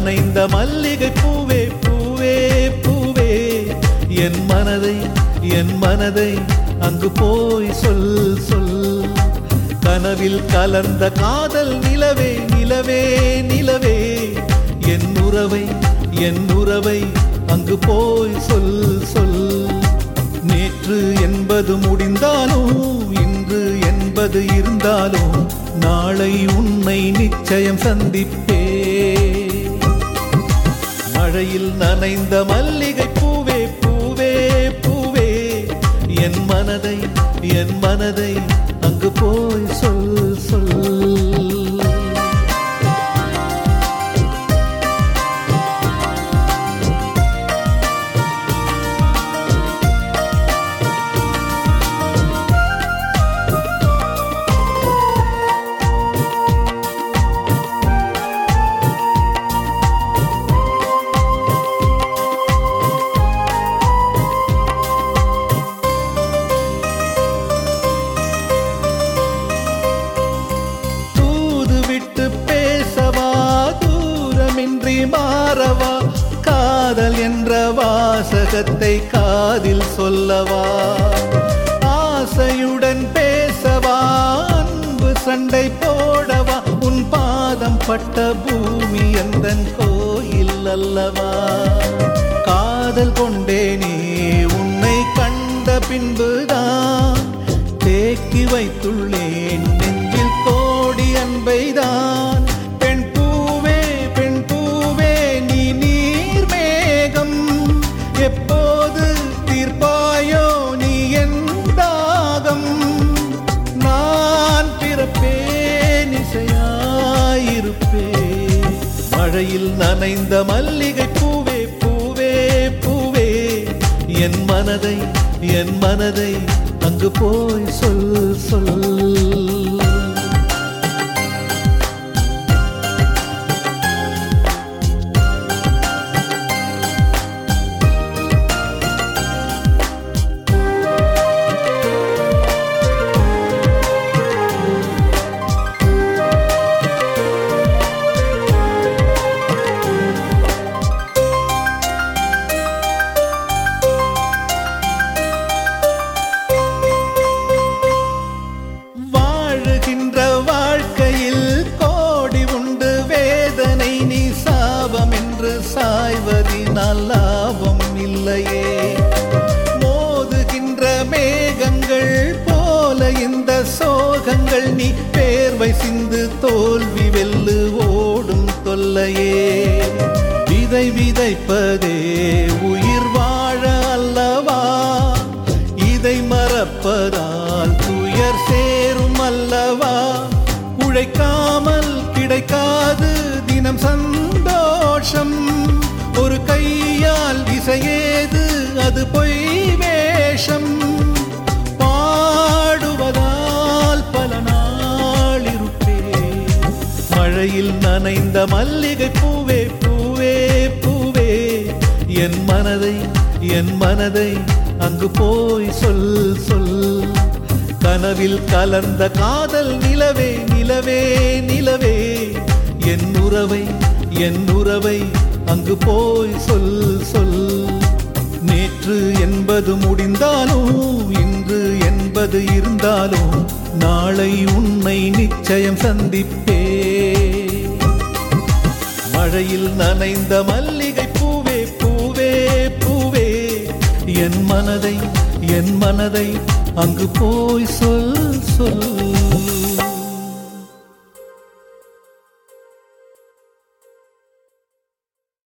நனைந்த மல்லிகை பூவே பூவே பூவே என் மனதை என் மனதை அங்கு போய் சொல் சொல் கனவில் கலந்த காதல் நிலவே நிலவே நிலவே என் உறவை என் உறவை அங்கு போய் சொல் சொல் நேற்று என்பது முடிந்தாலும் இன்று என்பது இருந்தாலும் நாளை உன்னை நிச்சயம் சந்திப்பே மழையில் நனைந்த மல்லிகை பூவே பூவே பூவே என் மனதை என் மனதை அங்கு போய் சொல் சொல் தூது விட்டு பேசவா தூரமின்றி மாறவா காதல் என்ற வாசகத்தை காதில் சொல்லவா ஆசையுடன் பேசவா அன்பு சண்டை போடவா உன் பாதம் பட்ட பூமி எந்தன் கோயில் அல்லவா காதல் கொண்டேனே உன்னை கண்ட பின்புதான் தேக்கி வைத்துள்ளேன் நெஞ்சில் கோடி அன்பைதான் பெண் பூவே பெண் பூவே நீ நீர் மேகம் எப்போது தீர்ப்பாயோ நீ என் தாகம் நான் பிறப்பேன் இசையாயிருப்பேன் மழையில் நனைந்த மல்லிகை பூவே பூவே பூவே என் மனதை என் மனதை அங்கு போய் சொல் சொல் வாழுகின்ற வாழ்க்கையில் கோடி உண்டு வேதனை நீ சாபம் என்று சாய்வதினால் லாபம் இல்லையே மோதுகின்ற மேகங்கள் போல இந்த சோகங்கள் நீ பேர்வை சிந்து தோல்வி வெல்லு ஓடும் தொல்லையே விதை விதைப்பதே உயிர் வாழ அல்லவா இதை மறப்பதால் துயர் சேரும் அல்லவா உழைக்காமல் கிடைக்காது தினம் சந்தோஷம் ஒரு கையால் இசையேது அது பொய் வேஷம் பாடுவதால் பல நாள் இருப்பேன் மழையில் நனைந்த மல்லிகை பூவே பூவே பூவே என் மனதை என் மனதை அங்கு போய் சொல் சொல் கனவில் கலந்த காதல் நிலவே நிலவே நிலவே என் உறவை என் உறவை அங்கு போய் சொல் சொல் நேற்று என்பது முடிந்தாலும் இன்று என்பது இருந்தாலும் நாளை உன்னை நிச்சயம் சந்திப்பே மழையில் நனைந்த மல்லிகை பூவே பூவே பூவே என் மனதை என் மனதை அங்கு போய் சொல் சொல்